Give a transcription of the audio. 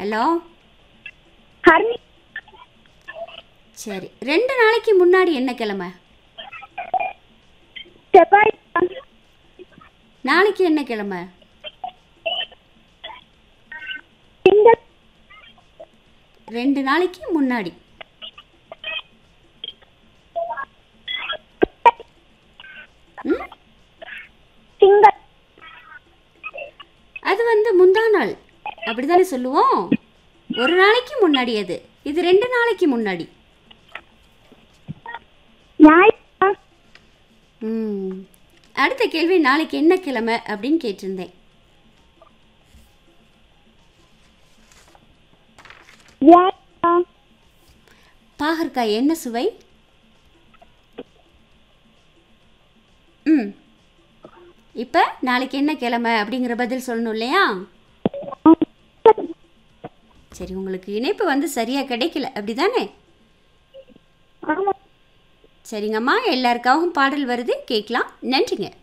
hello ஹர்னி சரி ரெண்டு நாளைக்கு முன்னாடி என்ன கிழமை செவ்வாய் நாளைக்கு என்ன கிழமை திங்கள் ரெண்டு நாளைக்கு முன்னாடி ம் திங்கள் அது வந்து முந்தா நாள் அப்படிதானே சொல்லுவோம் ஒரு நாளைக்கு முன்னாடி அது இது ரெண்டு நாளைக்கு முன்னாடி ஞாயிறு ம் அடுத்த கேள்வி நாளைக்கு என்ன கிழமை அப்படின்னு கேட்டிருந்தேன் வியாழன் பாகற்காய் என்ன சுவை ம் இப்போ நாளைக்கு என்ன கிழமை அப்படிங்கிற பதில் சொல்லணும் இல்லையா சரி உங்களுக்கு இணைப்பு வந்து சரியாக கிடைக்கல அப்படிதானே ஆமாம் சரிங்கம்மா எல்லாருக்காகவும் பாடல் வருது கேட்கலாம் நன்றிங்க